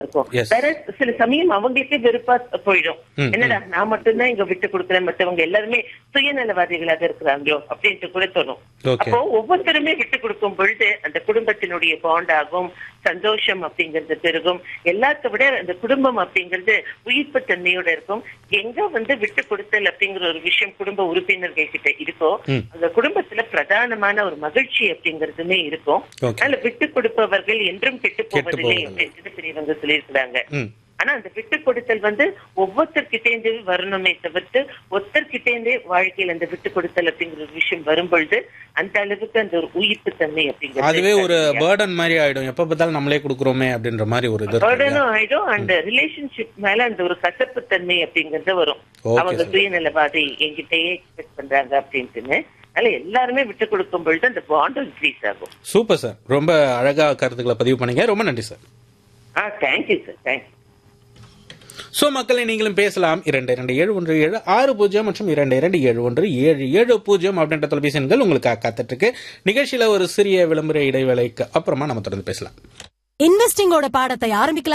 இருக்கும் Yes. வேற சில சமயம் அவங்களுக்கே வெறுப்பா போயிடும் ம், என்னடா நான் மட்டும்தான் இங்க விட்டு கொடுக்குறேன் மத்தவங்க எல்லாருமே சுயநலவாதிகளாக இருக்கிறாங்களோ அப்படின்ட்டு கூட தோணும் Okay. அப்போ ஒவ்வொருத்தருமே விட்டு கொடுக்கும் பொழுது அந்த குடும்பத்தினுடைய பாண்ட் ஆகும் சந்தோஷம் அப்படிங்கிறது பெருகும் எல்லாத்த விட அந்த குடும்பம் அப்படிங்கிறது உயிர்ப்பு தன்மையோட இருக்கும் எங்க வந்து விட்டு கொடுத்தல் அப்படிங்கிற ஒரு விஷயம் குடும்ப உறுப்பினர்கள் கிட்ட இருக்கோ ம். அந்த குடும்பத்துல பிரதானமான ஒரு மகிழ்ச்சி அப்படிங்கறதுமே இருக்கும் Okay. அதனால விட்டு கொடுப்பவர்கள் என்றும் கெட்டு கெட்டுப் போவதில்லை போவதில்லை. அப்படின்றது பெரியவங்க சொல்லியிருக்கிறாங்க ம் ஆனா அந்த விட்டு கொடுத்தல் வந்து ஒவ்வொருத்தர்கிட்டேந்து வரணுமே தவிர்த்து ஒருத்தர்கிட்டேந்தே வாழ்க்கையில் அந்த விட்டு கொடுத்தல் அப்படிங்கிற ஒரு விஷயம் வரும்பொழுது அந்த அளவுக்கு அந்த ஒரு உயிர்ப்பு தன்மை அப்படிங்கிறது அதுவே ஒரு பேர்டன் மாதிரி ஆயிடும் எப்ப பார்த்தாலும் நம்மளே கொடுக்குறோமே அப்படின்ற மாதிரி ஒரு இது இருக்கும் இல்லையா? பேர்டனும் ஆயிடும் அந்த ரிலேஷன்ஷிப் மேல அந்த ஒரு கசப்பு தன்மை அப்படிங்கறது வரும் Okay, அவங்க sir. சுயநலவாதி என்கிட்டயே எக்ஸ்பெக்ட் பண்றாங்க அப்படின்ட்டுன்னு அதனால எல்லாருமே விட்டு கொடுக்கும் பொழுது அந்த பாண்ட் இன்க்ரீஸ் ஆகும் சூப்பர் சார் ரொம்ப அழகா கருத்துக்களை பதிவு பண்ணீங்க ரொம்ப நன்றி சார் ஆ தேங்க்யூ சார் தேங்க்யூ சோ மக்களை நீங்களும் பேசலாம் இரண்டு இரண்டு ஏழு ஒன்று ஏழு ஆறு பூஜ்ஜியம் மற்றும் இரண்டு இரண்டு ஏழு ஒன்று ஏழு ஏழு பூஜ்ஜியம் அப்படின்ற தொலைபேசி எண்கள் உங்களுக்கு காத்துட்டு இருக்கு நிகழ்ச்சியில ஒரு சிறிய விளம்பர இடைவேளைக்கு அப்புறமா நம்ம தொடர்ந்து பேசலாம் இன்வெஸ்டிங்கோட பாடத்தை ஆரம்பிக்கலாம்